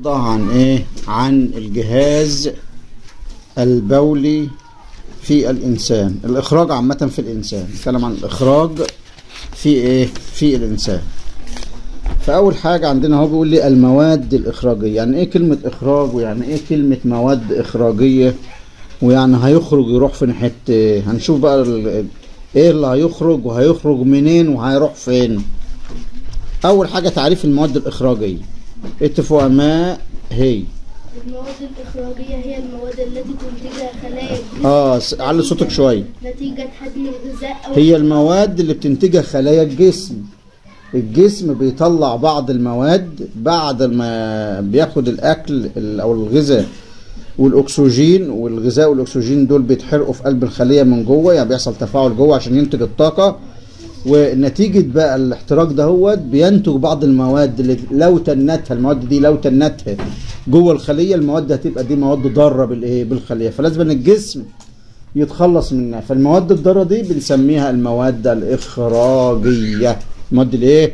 النهارده عن ايه عن الجهاز البولي في الانسان الاخراج عامه في الانسان نتكلم عن الاخراج في ايه في الانسان فاول حاجه عندنا هو بيقول لي المواد الاخراجيه يعني ايه كلمه اخراج ويعني ايه كلمه مواد اخراجيه ويعني هيخرج يروح فين حته إيه؟ هنشوف بقى ال- ايه اللي هيخرج وهيخرج منين وهيروح فين اول حاجه تعريف المواد الاخراجيه اتفق ما هي المواد الإخراجية هي المواد التي تنتجها خلايا الجسم اه س- علي صوتك شويه نتيجة هدم الغذاء أو هي المواد اللي بتنتجها خلايا الجسم الجسم بيطلع بعض المواد بعد ما بياخد الاكل ال- او الغذاء والاكسجين والغذاء والاكسجين دول بيتحرقوا في قلب الخليه من جوه يعني بيحصل تفاعل جوه عشان ينتج الطاقه ونتيجه بقى الاحتراق دهوت بينتج بعض المواد اللي لو تنتها المواد دي لو تنتها جوه الخليه المواد هتبقى دي مواد ضاره بالايه بالخليه فلازم الجسم يتخلص منها فالمواد الضاره دي بنسميها المواد الاخراجيه المواد الايه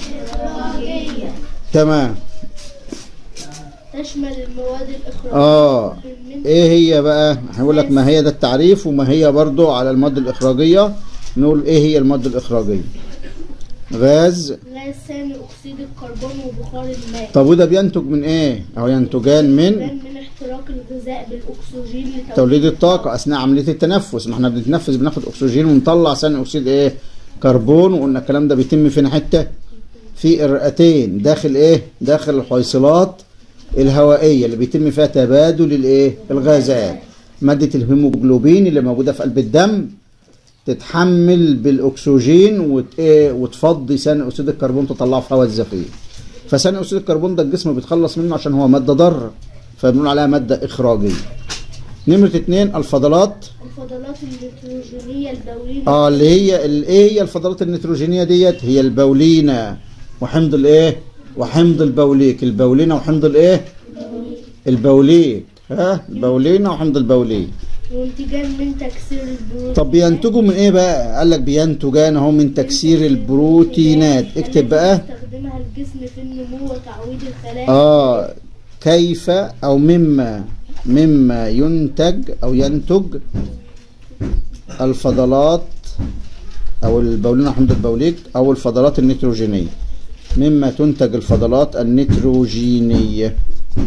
تمام تشمل المواد الإخراجية اه من ايه هي بقى هقول لك ما هي ده التعريف وما هي برضو على المواد الاخراجيه نقول ايه هي المواد الاخراجيه غاز غاز ثاني أكسيد الكربون وبخار الماء طب وده بينتج من ايه او ينتجان من كان من احتراق الغذاء بالأكسجين لتوليد توليد الطاقه اثناء عمليه التنفس ما احنا بنتنفس بناخد اكسجين ونطلع ثاني اكسيد ايه كربون وقلنا الكلام ده بيتم فين حته في الرئتين داخل ايه داخل الحويصلات الهوائيه اللي بيتم فيها تبادل الايه الغازات ماده الهيموجلوبين اللي موجوده في قلب الدم تتحمل بالاكسجين وت... إيه وتفضي ثاني اكسيد الكربون تطلعه في هواء الزفير فثاني اكسيد الكربون ده الجسم بيتخلص منه عشان هو ماده ضاره فبنقول عليها ماده اخراجيه نمرة اتنين الفضلات الفضلات النيتروجينية البولية اه اللي هي ال- ايه هي الفضلات النيتروجينية ديت هي البولينة وحمض الايه وحمض البوليك البولينة وحمض الايه البوليك ها البولينة وحمض البوليك منتجان من تكسير البروتين طب بينتجوا من ايه بقى قال لك بينتجان اهو من تكسير البروتينات اكتب بقى يستخدمها الجسم في النمو وتعويض الخلايا اه كيف او مما مما ينتج او ينتج الفضلات او البولين حمض البوليك او الفضلات النيتروجينيه مما تنتج الفضلات النيتروجينيه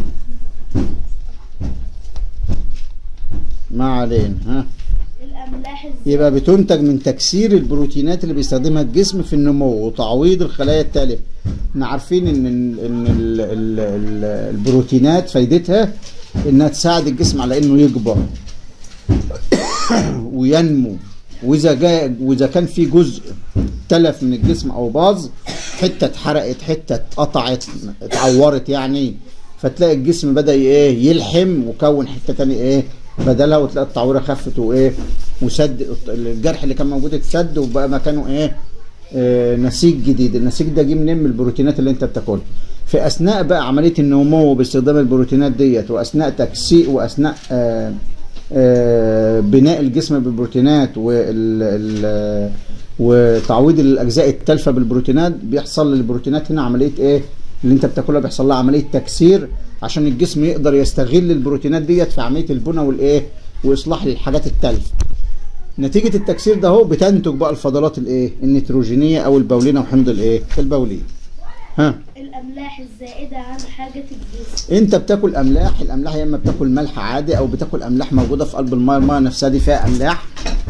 ما علينا ها الأملاح الزائدة يبقى بتنتج من تكسير البروتينات اللي بيستخدمها الجسم في النمو وتعويض الخلايا التالفه احنا عارفين ان ال ان ال ال ال البروتينات فايدتها انها تساعد الجسم على انه يكبر وينمو واذا جاء واذا كان في جزء تلف من الجسم او باظ حته اتحرقت حته اتقطعت اتعورت يعني فتلاقي الجسم بدا ايه يلحم وكون حته تاني ايه بدلها وتلاقي التعويره خفت وايه وسد الجرح اللي كان موجود اتسد وبقى مكانه ايه آه، نسيج جديد النسيج ده جه منين من البروتينات اللي انت بتاكلها في اثناء بقى عمليه النمو باستخدام البروتينات ديت واثناء تكسير واثناء آه آه بناء الجسم بالبروتينات وال ال- وتعويض الاجزاء التالفه بالبروتينات بيحصل للبروتينات هنا عمليه ايه اللي انت بتاكلها بيحصل لها عمليه تكسير عشان الجسم يقدر يستغل البروتينات ديت في عمليه البناء والايه واصلاح للحاجات التالفه نتيجة التكسير ده هو بتنتج بقى الفضلات الايه النيتروجينية او البولينة وحمض الايه البولين ها الأملاح الزائدة عن حاجة الجسم انت بتاكل املاح الاملاح يا اما بتاكل ملح عادي او بتاكل املاح موجودة في قلب الماء الماء نفسها دي فيها املاح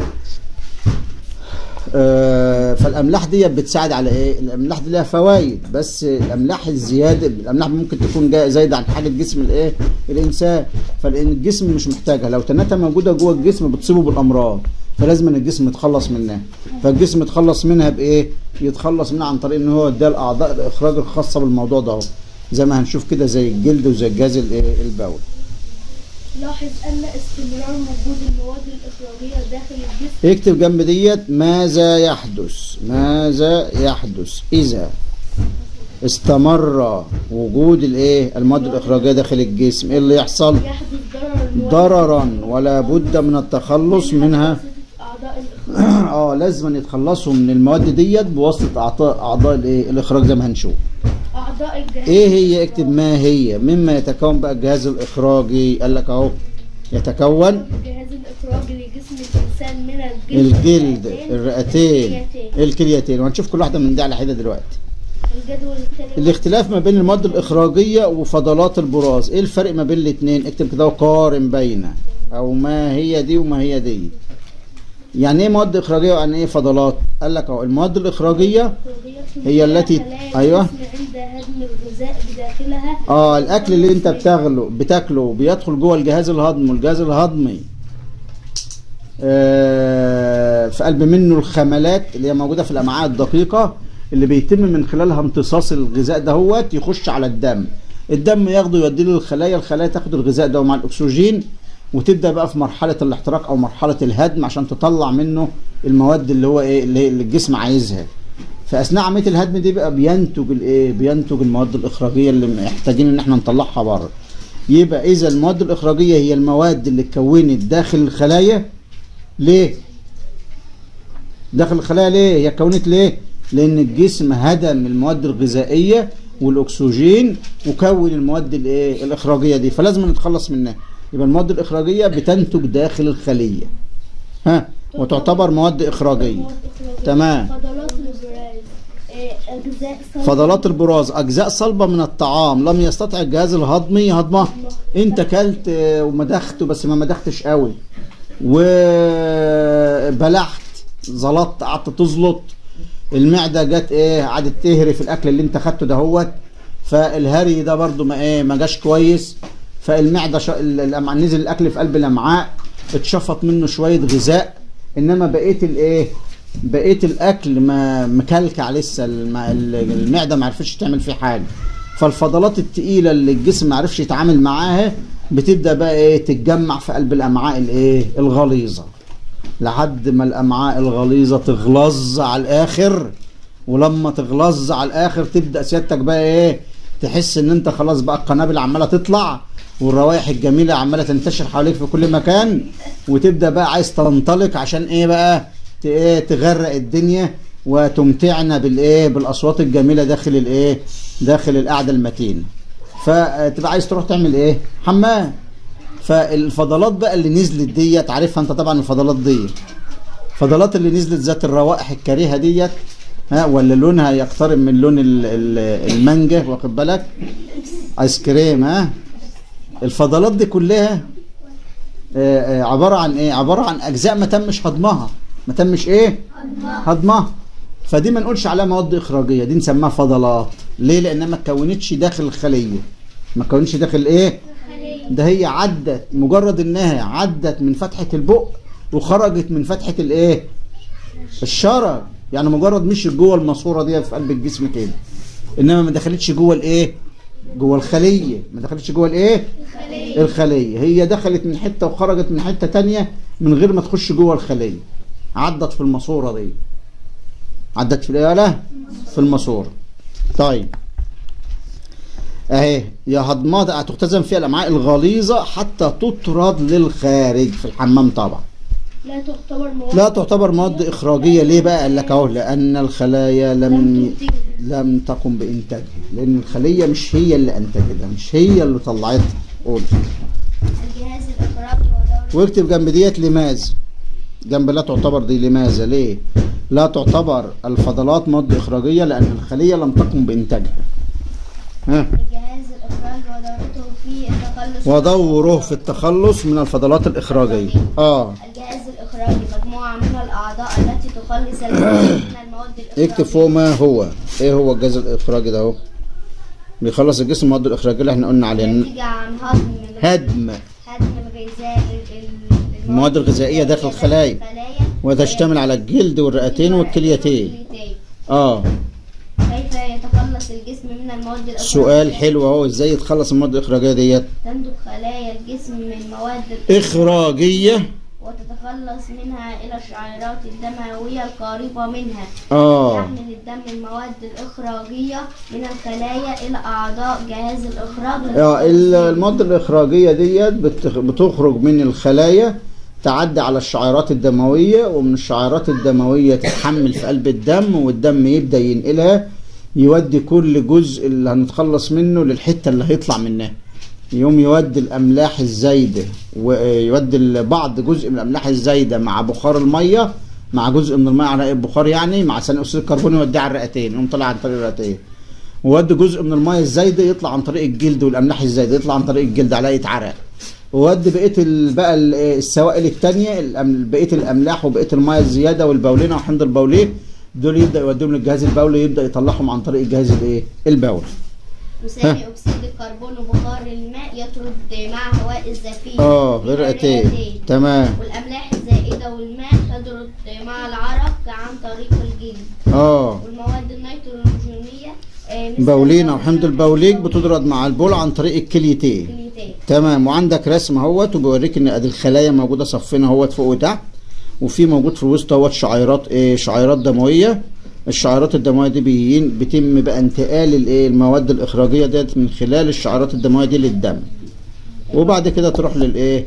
آه، فالاملاح دي بتساعد على ايه الاملاح دي لها فوائد بس الاملاح الزياده الاملاح ممكن تكون جا- زايده عن حاجه جسم الايه الانسان فالجسم مش محتاجها لو تنتها موجوده جوه الجسم بتصيبه بالامراض فلازم ان الجسم يتخلص منها فالجسم يتخلص منها بايه يتخلص منها عن طريق ان هو ده الاعضاء الاخراج الخاصه بالموضوع ده اهو زي ما هنشوف كده زي الجلد وزي الجهاز الايه البول لاحظ أن استمرار وجود المواد الإخراجية داخل الجسم اكتب جنب ديت ماذا يحدث ماذا يحدث اذا استمر وجود الايه المواد الاخراجيه داخل الجسم ايه اللي يحصل يحدث ضرر المواد ضررا ولا بد من التخلص منها بواسطة أعضاء الإخراج اه لازم يتخلصوا من المواد ديت بواسطه اعضاء اعضاء الايه الاخراج زي ما هنشوف أعضاء أعضاء الجهاز ايه هي اكتب ما هي مما يتكون بقى الجهاز الاخراجي قال لك اهو يتكون الجهاز الإخراجي لجسم الإنسان من الجلد الجلد والرئتين الرئتين والكليتين. الكليتين وهنشوف كل واحده من دي على حده دلوقتي الجدول التالي الاختلاف ما بين المواد الاخراجيه وفضلات البراز ايه الفرق ما بين الاثنين اكتب كده وقارن بين او ما هي دي وما هي دي يعني ايه مواد اخراجيه ويعني ايه فضلات قال لك اهو المواد الاخراجيه هي التي- خلايا أيوة. الجسم عند هضم الغذاء بداخلها اه الاكل اللي انت بتاكله بتاكله بيدخل جوه الجهاز الهضمي والجهاز الهضمي آه في قلب منه الخملات اللي هي موجوده في الامعاء الدقيقه اللي بيتم من خلالها امتصاص الغذاء دهوت يخش على الدم الدم ياخده يوديه للخلايا الخلايا تاخد الغذاء ده مع الاكسجين وتبدا بقى في مرحله الاحتراق او مرحله الهدم عشان تطلع منه المواد اللي هو ايه اللي اللي الجسم عايزها فاثناء عمليه الهدم دي بقى بينتج الايه بينتج المواد الاخراجيه اللي محتاجين ان احنا نطلعها بره يبقى اذا المواد الاخراجيه هي المواد اللي اتكونت داخل الخلايا ليه داخل الخلايا ليه هي اتكونت ليه لان الجسم هدم المواد الغذائيه والاكسجين وكون المواد الايه الاخراجيه دي فلازم نتخلص منها يبقى المواد الاخراجيه بتنتج داخل الخليه ها وتعتبر مواد اخراجيه مواد إخراجية. تمام. فضلات البراز آه، أجزاء صلبة فضلات البراز اجزاء صلبه من الطعام لم يستطع الجهاز الهضمي هضمها انت كلت آه، ومدخت بس ما مدختش قوي وبلعت زلطت قعدت تزلط المعده جت ايه قعدت تهري في الاكل اللي انت خدته دهوت فالهري ده برضو ما ايه ما جاش كويس فالمعده ش... الأمع... نزل الاكل في قلب الامعاء اتشفط منه شويه غذاء انما بقيه الايه بقيه الاكل ما مكلكع لسه الم... المعده ما عرفتش تعمل فيه حاجه فالفضلات التقيله اللي الجسم ما عرفش يتعامل معاها بتبدا بقى ايه تتجمع في قلب الامعاء الايه الغليظه لحد ما الامعاء الغليظه تغلظ على الاخر ولما تغلظ على الاخر تبدا سيادتك بقى ايه تحس ان انت خلاص بقى القنابل عماله تطلع والروائح الجميله عماله تنتشر حواليك في كل مكان وتبدا بقى عايز تنطلق عشان ايه بقى ت- ايه تغرق الدنيا وتمتعنا بالايه بالاصوات الجميله داخل الايه داخل القعده المتينه فتبقى عايز تروح تعمل ايه حمام فالفضلات بقى اللي نزلت ديت عارفها انت طبعا الفضلات دي الفضلات اللي نزلت ذات الروائح الكريهه ديت ها ولا لونها يقترب من لون ال- ال- المانجا واخد بالك ايس كريم ها الفضلات دي كلها آه، آه، عباره عن ايه عباره عن اجزاء ما تمش هضمها ما تمش ايه هضمها فدي ما نقولش عليها مواد اخراجيه دي نسميها فضلات ليه لانها ما اتكونتش داخل الخليه ما اتكونتش داخل ايه ده هي عدت مجرد انها عدت من فتحه البق وخرجت من فتحه الايه الشرج يعني مجرد مشيت جوه الماسوره دي في قلب الجسم كده انما ما دخلتش جوه الايه جوه الخليه ما دخلتش جوه الايه الخليه الخليه هي دخلت من حته وخرجت من حته تانية من غير ما تخش جوه الخليه عدت في الماسوره دي عدت في الايه لا في الماسوره طيب اهي يا هضمات هتختزن فيها الامعاء الغليظه حتى تطرد للخارج في الحمام طبعا لا تعتبر مواد لا تعتبر مواد اخراجيه ليه بقى قال لك اهو لان الخلايا لم لم تنتج. لم تقم بانتاجها لان الخليه مش هي اللي انتجتها مش هي اللي طلعتها قول الجهاز الإخراجي ودورة واكتب جنب ديت لماذا جنب لا تعتبر دي لماذا ليه لا تعتبر الفضلات مواد اخراجيه لان الخليه لم تقم بانتاجها ها الجهاز الإخراجي ودورته في التخلص ودوره في التخلص من الفضلات الاخراجيه اه الجهاز الإخراجي مجموعة من الأعضاء التي تخلص الجسم من المواد الإخراجية اكتب فوق ما هو ايه هو الجهاز الاخراجي ده اهو بيخلص الجسم المواد الاخراجيه اللي احنا قلنا عليها نتيجة عن هضم هدم هدم الغذاء ال- ال- المواد الغذائية داخل الخلايا. وتشتمل على الجلد والرئتين والكليتين والكليتين. اه كيف يتخلص الجسم من المواد الإخراجية؟ سؤال حلو اهو ازاي يتخلص المواد الاخراجيه ديت تنتج خلايا الجسم من مواد اخراجيه وتتخلص منها إلى الشعيرات الدموية القريبة منها اه يحمل الدم المواد الإخراجية من الخلايا إلى أعضاء جهاز الإخراج اه ال- المواد الاخراجيه ديت بتخ- بتخرج من الخلايا تعدي على الشعيرات الدمويه ومن الشعيرات الدمويه تتحمل في قلب الدم والدم يبدا ينقلها يودي كل جزء اللي هنتخلص منه للحته اللي هيطلع منها يوم يودي الاملاح الزايده ويودي بعض جزء من الاملاح الزايده مع بخار الميه مع جزء من الميه على البخار يعني مع ثاني اكسيد الكربون يوديه على الرئتين يقوم طالع عن طريق الرئتين وودي جزء من الميه الزايده يطلع عن طريق الجلد والاملاح الزايده يطلع عن طريق الجلد على يتعرق وودي بقيه ال- بقى ال- السوائل الثانيه بقيه الاملاح وبقيه الميه الزياده والبولينه وحمض البوليه دول يبدا يوديهم للجهاز البولي يبدا يطلعهم عن طريق الجهاز الايه البولي وثاني اكسيد الكربون وبخار الماء يطرد مع هواء الزفير اه من غرقتين الرئتين. تمام والاملاح الزائده والماء تطرد مع العرق عن طريق الجلد اه والمواد النيتروجينيه آه، مثل بولينا البول وحمض البوليك بتضرب مع البول عن طريق الكليتين والكليتين. تمام وعندك رسم اهوت وبيوريك ان ادي الخلايا موجوده صفين اهوت فوق وتحت وفي موجود في الوسط اهوت شعيرات ايه شعيرات دمويه الشعيرات الدمويه دي بيين بيتم بقى انتقال الايه المواد الاخراجيه ديت من خلال الشعيرات الدمويه دي للدم وبعد كده تروح للايه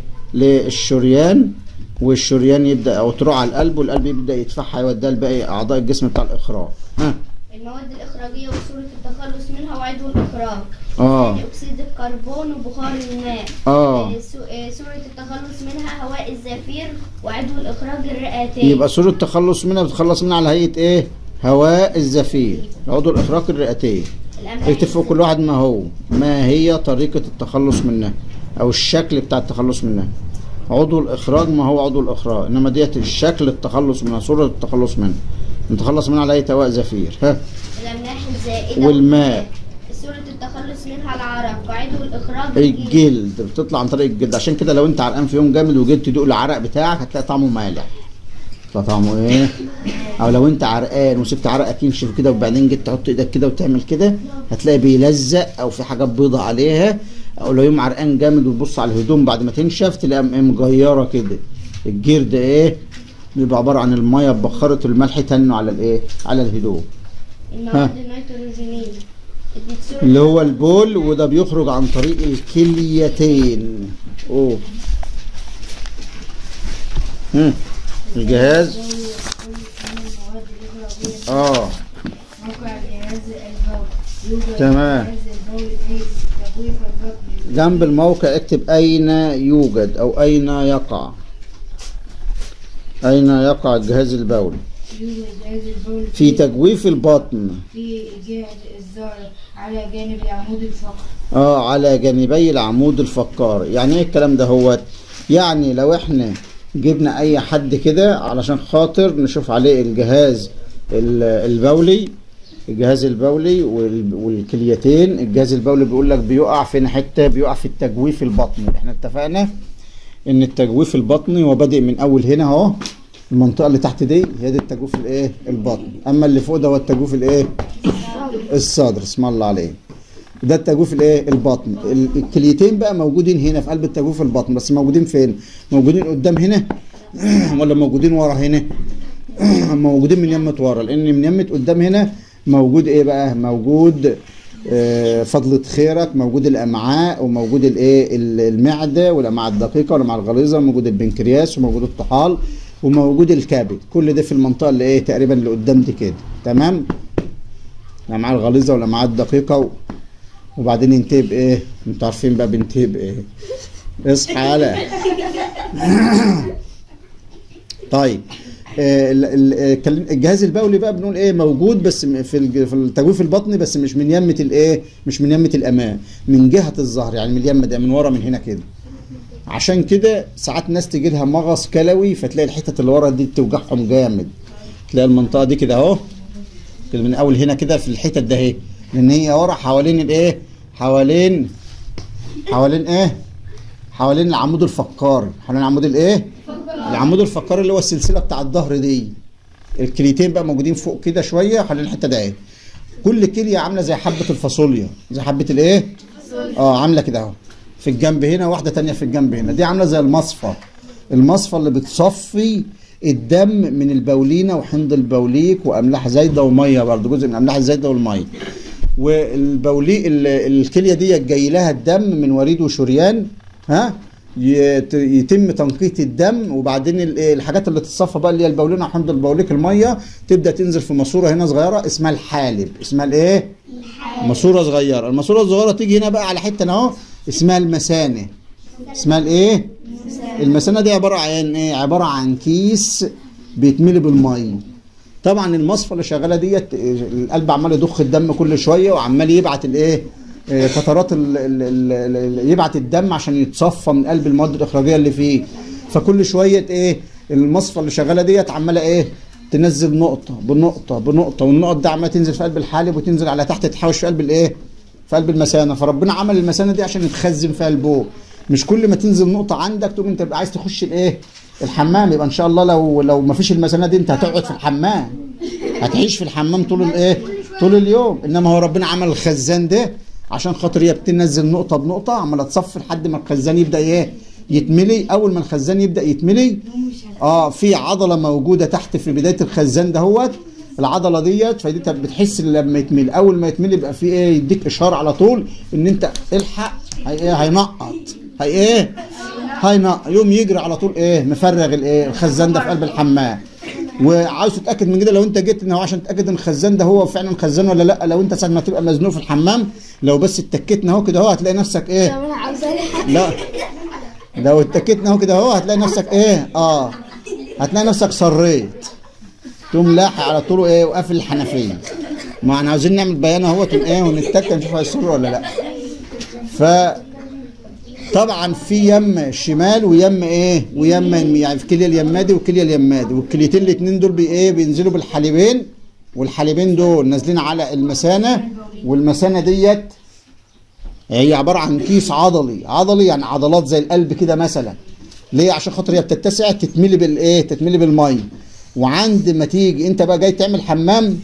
للشريان والشريان يبدا او تروح على القلب والقلب يبدا يدفعها يوديها لباقي اعضاء الجسم بتاع الاخراج ها المواد الاخراجيه وصوره التخلص منها وعدو الاخراج اه ثاني اكسيد الكربون وبخار الماء اه آه، سو- آه، صورة التخلص منها هواء الزفير وعدو الإخراج الرئتين يبقى صورة التخلص منها بتخلص منها على هيئة ايه؟ هواء الزفير عضو الإخراج الرئتين الأملاح اكتب فوق كل واحد ما هو ما هي طريقة التخلص منها أو الشكل بتاع التخلص منها عضو الإخراج ما هو عضو الإخراج إنما ديت الشكل التخلص منها صورة التخلص منها نتخلص منها على هيئة هواء زفير ها الأملاح الزائدة والماء. صورة التخلص منها العرق وعدو الإخراج الجلد الجلد بتطلع عن طريق الجلد عشان كده لو انت عرقان في يوم جامد وجيت تدوق العرق بتاعك هتلاقي طعمه مالح هتلاقي طعمه ايه او لو انت عرقان وسبت عرقك ينشف كده وبعدين جيت تحط ايدك كده وتعمل كده هتلاقي بيلزق او في حاجات بيضة عليها او لو يوم عرقان جامد وتبص على الهدوم بعد ما تنشف تلاقيها م- مجيرة كده الجرد ايه بيبقى عبارة عن المية ببخرة الملح تنه على الايه على الهدوم المواد النيتروجينية اديك صورة اللي هو البول وده بيخرج عن طريق الكليتين اوه هم. الجهاز اه موقع جهاز البول يوجد تمام. جهاز البول في تضييف البطن جنب الموقع اكتب اين يوجد او اين يقع اين يقع الجهاز البولي يوجد جهاز البول في تجويف البطن في جهة الظهر على جانب العمود الفقري اه على جانبي العمود الفقاري يعني ايه الكلام ده هو يعني لو احنا جبنا اي حد كده علشان خاطر نشوف عليه الجهاز ال- البولي الجهاز البولي وال- والكليتين الجهاز البولي بيقول لك بيقع فين حته بيقع في التجويف البطني احنا اتفقنا ان التجويف البطني هو بادئ من اول هنا اهو المنطقه اللي تحت دي هي دي التجويف الايه البطني اما اللي فوق ده هو التجويف الايه الصدر اسم الله عليه ده التجويف الايه البطن ال- الكليتين بقى موجودين هنا في قلب التجويف البطن بس موجودين فين موجودين قدام هنا ولا موجودين ورا هنا موجودين من يمة ورا لان من يمة قدام هنا موجود ايه بقى موجود آه، فضلة خيرك موجود الامعاء وموجود الايه ال- المعده والامعاء الدقيقه والامعاء الغليظه وموجود البنكرياس وموجود الطحال وموجود الكبد كل ده في المنطقه اللي ايه تقريبا اللي قدام دي كده تمام الامعاء الغليظه والامعاء الدقيقه و... وبعدين ينتهي بايه انتوا عارفين بقى بينتهي بايه اصحى يلا طيب آه، ال- ال- آه، كلم- الجهاز البولي بقى بنقول ايه موجود بس م- في الج- في التجويف البطني بس مش من يمه الايه مش من يمه الامام من جهه الظهر يعني من اليمه ده من ورا من هنا كده عشان كده ساعات ناس تجي لها مغص كلوي فتلاقي الحتت اللي ورا دي توجعهم جامد تلاقي المنطقه دي كده اهو كده من اول هنا كده في الحتت ده اهي لان هي ورا حوالين الايه حوالين حوالين ايه حوالين العمود الفقاري حوالين العمود الايه العمود الفقاري اللي هو السلسله بتاع الظهر دي الكليتين بقى موجودين فوق كده شويه حوالين الحته ده اهي كل كليه عامله زي حبه الفاصوليا زي حبه الايه اه عامله كده اهو في الجنب هنا واحده تانية في الجنب هنا دي عامله زي المصفى المصفى اللي بتصفي الدم من البولينه وحمض البوليك واملاح زايده وميه برضه جزء من املاح الزايده والميه والبولي ال- الكليه دي جاي لها الدم من وريد وشريان ها يت- يتم تنقية الدم وبعدين ال- إيه الحاجات اللي تتصفى بقى اللي هي البولينة حمض البوليك المية تبدأ تنزل في ماسورة هنا صغيرة اسمها الحالب اسمها الايه؟ ماسورة صغيرة الماسورة الصغيرة تيجي هنا بقى على حتة هنا اهو اسمها المثانة اسمها الايه؟ المثانة دي عبارة عن ايه؟ عبارة عن كيس بيتملي بالمية طبعا المصفى اللي شغاله ديت إيه، القلب عمال يضخ الدم كل شويه وعمال يبعت الايه إيه، قطرات ال ال ال ال يبعت الدم عشان يتصفى من قلب المواد الاخراجيه اللي فيه فكل شويه ايه المصفى اللي شغاله ديت عماله ايه تنزل نقطه بنقطه بنقطه والنقط دي عماله تنزل في قلب الحالب وتنزل على تحت تتحوش في قلب الايه في قلب المثانه فربنا عمل المثانه دي عشان يتخزن فيها البول مش كل ما تنزل نقطه عندك تقوم انت تبقى عايز تخش الايه الحمام يبقى ان شاء الله لو لو ما فيش المثانه دي انت هتقعد في الحمام هتعيش في الحمام طول الايه طول اليوم انما هو ربنا عمل الخزان ده عشان خاطر هي بتنزل نقطه بنقطه عماله تصفي لحد ما الخزان يبدا ايه يتملي اول ما الخزان يبدا يتملي اه في عضله موجوده تحت في بدايه الخزان دهوت العضله ديت فايدتها بتحس إن لما يتملي اول ما يتملي يبقى في ايه يديك اشاره على طول ان انت الحق هي ايه هينقط هي ايه هينقط يوم يجري على طول ايه مفرغ الايه الخزان ده في قلب الحمام وعاوز تتاكد من كده لو انت جيت ان هو عشان تتاكد ان الخزان ده هو فعلا خزان ولا لا لو انت ساعه ما تبقى مزنوق في الحمام لو بس اتكيت اهو كده اهو هتلاقي نفسك ايه انا عاوزه لا لو اتكيت اهو كده اهو هتلاقي نفسك ايه اه هتلاقي نفسك صريت تقوم لاحق على طول ايه وقافل الحنفيه ما احنا عاوزين نعمل بيان اهو ايه ونتك نشوف هيصر ولا لا ف طبعا في يم شمال ويم ايه ويم يمين يعني في كليه اليمادي وكليه اليمادي والكليتين الاثنين دول بي ايه بينزلوا بالحالبين والحالبين دول نازلين على المثانه والمثانه ديت هي عباره عن كيس عضلي عضلي يعني عضلات زي القلب كده مثلا ليه عشان خاطر هي بتتسع تتملي بالايه تتملي بالميه وعند ما تيجي انت بقى جاي تعمل حمام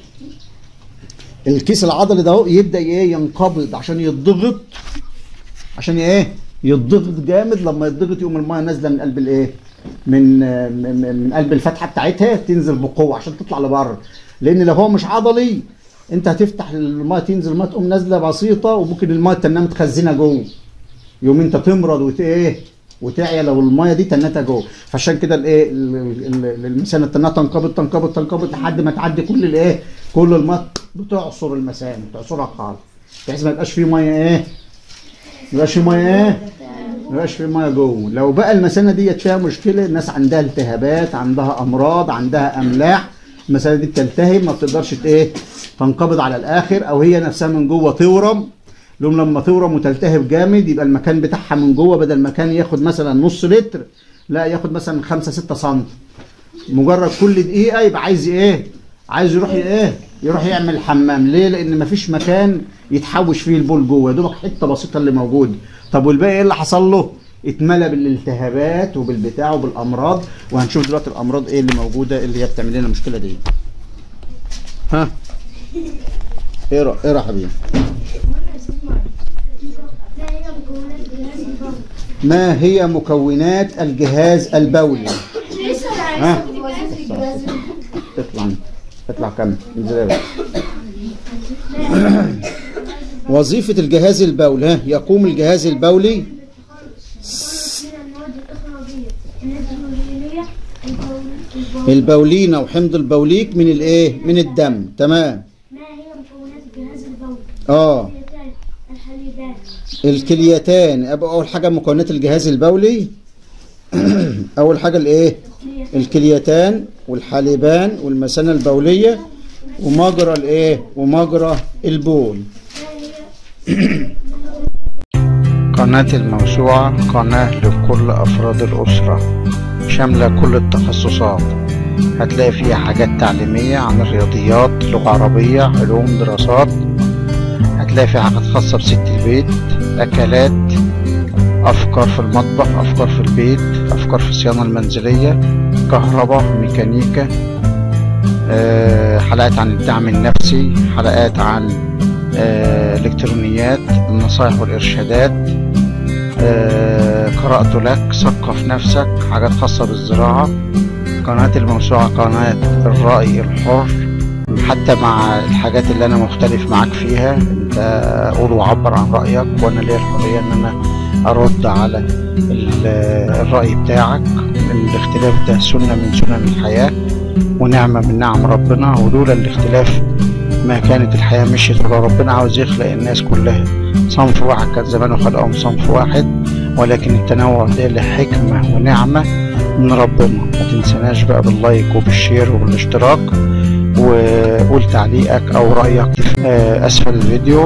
الكيس العضلي ده اهو يبدا ايه ينقبض عشان يتضغط عشان ايه يتضغط جامد لما يتضغط يقوم الميه نازله من قلب الايه من من من قلب الفتحه بتاعتها تنزل بقوه عشان تطلع لبره لان لو هو مش عضلي انت هتفتح الميه تنزل الميه تقوم نازله بسيطه وممكن الميه تنام متخزنه جوه يوم انت تمرض وت ايه وتعيا لو الميه دي تنتها جوه فعشان كده الايه ال- ال- ال- المثانه تنها تنقبض تنقبض تنقبض لحد ما تعدي كل الايه كل الميه بتعصر المثانه بتعصرها خالص بحيث ما يبقاش فيه ميه ايه ما يبقاش فيه ميه ايه ما يبقاش فيه ميه جوه لو بقى المثانه ديت فيها مشكله الناس عندها التهابات عندها امراض عندها املاح المثانه دي بتلتهب ما بتقدرش ت- ايه تنقبض على الاخر او هي نفسها من جوه تورم لهم لما تورم وتلتهب جامد يبقى المكان بتاعها من جوه بدل ما كان ياخد مثلا نص لتر لا ياخد مثلا 5 6 سم مجرد كل دقيقه يبقى عايز ايه عايز يروح ايه يروح يعمل حمام ليه لان مفيش مكان يتحوش فيه البول جوه يا دوبك حته بسيطه اللي موجود طب والباقي ايه اللي حصل له اتملى بالالتهابات وبالبتاع وبالامراض وهنشوف دلوقتي الامراض ايه اللي موجوده اللي هي بتعمل لنا المشكله دي ها اقرا اقرا يا حبيبي ما هي مكونات الجهاز البولي ها اطلع انت. اطلع كمل انزل يا باشا. وظيفة الجهاز البولي ها يقوم الجهاز البولي من المواد الإخراجية النيتروجينية البول- البولين او حمض البوليك من الايه من الدم تمام ما هي مكونات الجهاز البولي؟ اه الكليتان، الحليبان الكليتان ابقى اول حاجه مكونات الجهاز البولي اول حاجه الايه الكليتان والحالبان والمثانه البوليه ومجرى الايه ومجرى البول قناة الموسوعة قناة لكل أفراد الأسرة شاملة كل التخصصات هتلاقي فيها حاجات تعليمية عن الرياضيات لغة عربية علوم دراسات هتلاقي فيها حاجات خاصة بست البيت أكلات أفكار في المطبخ أفكار في البيت أفكار في الصيانة المنزلية كهرباء ميكانيكا آه، حلقات عن الدعم النفسي حلقات عن آه، الإلكترونيات النصائح والإرشادات آه، قرأت لك ثقف نفسك حاجات خاصة بالزراعة قناة الموسوعة قناة الرأي الحر حتى مع الحاجات اللي أنا مختلف معاك فيها أنت قول وعبر عن رأيك وأنا ليا الحرية إن أنا ارد على ال- الرأي بتاعك الاختلاف ده سنة من سنن الحياة ونعمة من نعم ربنا ولولا الاختلاف ما كانت الحياة مشيت ولا ربنا عاوز يخلق الناس كلها صنف واحد كان زمانه خلقهم صنف واحد ولكن التنوع ده له حكمة ونعمة من ربنا ما تنسناش بقى باللايك وبالشير وبالاشتراك وقول تعليقك او رأيك آه، اسفل الفيديو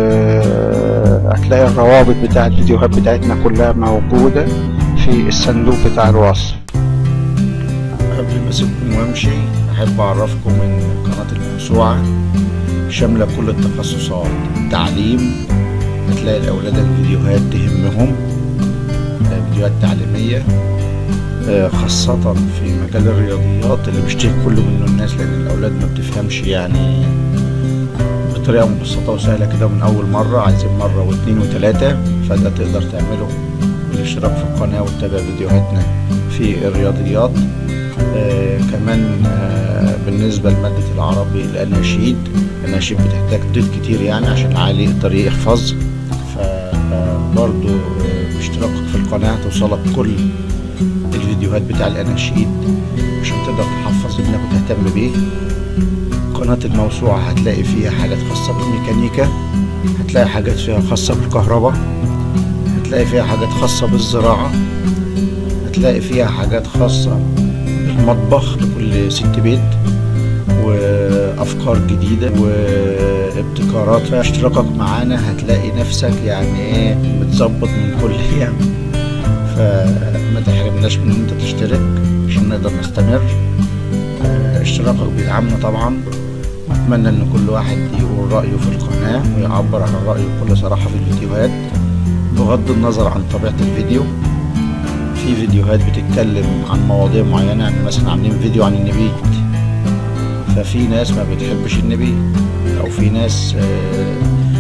وهتلاقي الروابط بتاع الفيديوهات بتاعتنا كلها موجودة في الصندوق بتاع الوصف قبل ما اسيبكم وامشي احب اعرفكم ان قناة الموسوعة شاملة كل التخصصات تعليم هتلاقي الاولاد الفيديوهات تهمهم آه، فيديوهات تعليمية آه، خاصة في مجال الرياضيات اللي بيشتهي كل منه الناس لأن الأولاد ما بتفهمش يعني بطريقة مبسطة وسهلة كده من أول مرة عايزين مرة واتنين وتلاتة فده تقدر تعمله بالاشتراك في القناة وتتابع فيديوهاتنا في الرياضيات آه كمان آه بالنسبة لمادة العربي الأناشيد الأناشيد بتحتاج ضيف كتير يعني عشان العيل يقدر يحفظ فبرضو باشتراكك في القناة توصلك كل الفيديوهات بتاع الأناشيد عشان تقدر تحفظ ابنك وتهتم بيه قناة الموسوعة هتلاقي فيها حاجات خاصة بالميكانيكا هتلاقي حاجات فيها خاصة بالكهرباء هتلاقي فيها حاجات خاصة بالزراعة هتلاقي فيها حاجات خاصة بالمطبخ لكل ست بيت وأفكار جديدة وابتكارات فاشتراكك معانا هتلاقي نفسك يعني ايه متظبط من كل أيام فما تحرمناش من ان انت تشترك عشان نقدر نستمر آه، اشتراكك بيدعمنا طبعا اتمنى ان كل واحد يقول رايه في القناه ويعبر عن رايه بكل صراحه في الفيديوهات بغض النظر عن طبيعه الفيديو في فيديوهات بتتكلم عن مواضيع معينه يعني مثلا عاملين فيديو عن النبيت ففي ناس ما بتحبش النبيت او في ناس آه،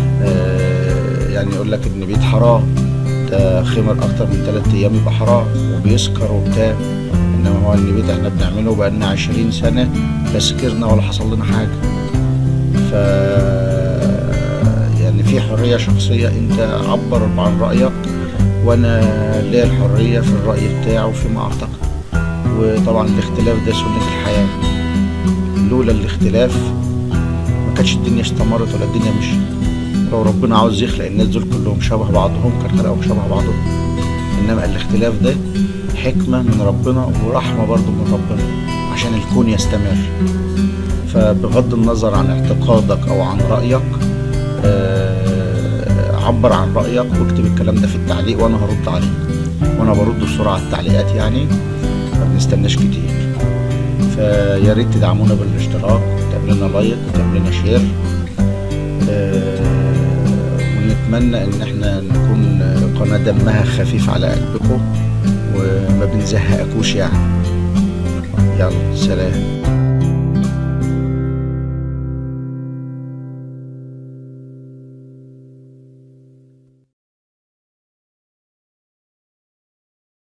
آه، يعني يقول لك النبيت حرام ده خمر اكتر من ثلاثة ايام يبقى حرام وبيسكر وبتاع انما هو النبيت احنا بنعمله بقالنا عشرين سنة لا سكرنا ولا حصل لنا حاجة ف يعني في حرية شخصية انت عبر عن رأيك وانا ليا الحرية في الرأي بتاعه وفيما اعتقد وطبعا الاختلاف ده سنة الحياة لولا الاختلاف ما كانتش الدنيا استمرت ولا الدنيا مشيت لو ربنا عاوز يخلق الناس دول كلهم شبه بعضهم كان خلقهم شبه بعضهم انما الاختلاف ده حكمة من ربنا ورحمة برضو من ربنا عشان الكون يستمر فبغض النظر عن اعتقادك او عن رأيك آه، عبر عن رأيك واكتب الكلام ده في التعليق وانا هرد عليك وانا برد بسرعة على التعليقات يعني ما بنستناش كتير فيا ريت تدعمونا بالاشتراك وتعمل لنا لايك وتعمل لنا شير آه، ونتمنى ان احنا نكون قناة دمها خفيف على قلبكم وما بنزهقكوش يعني يلا سلام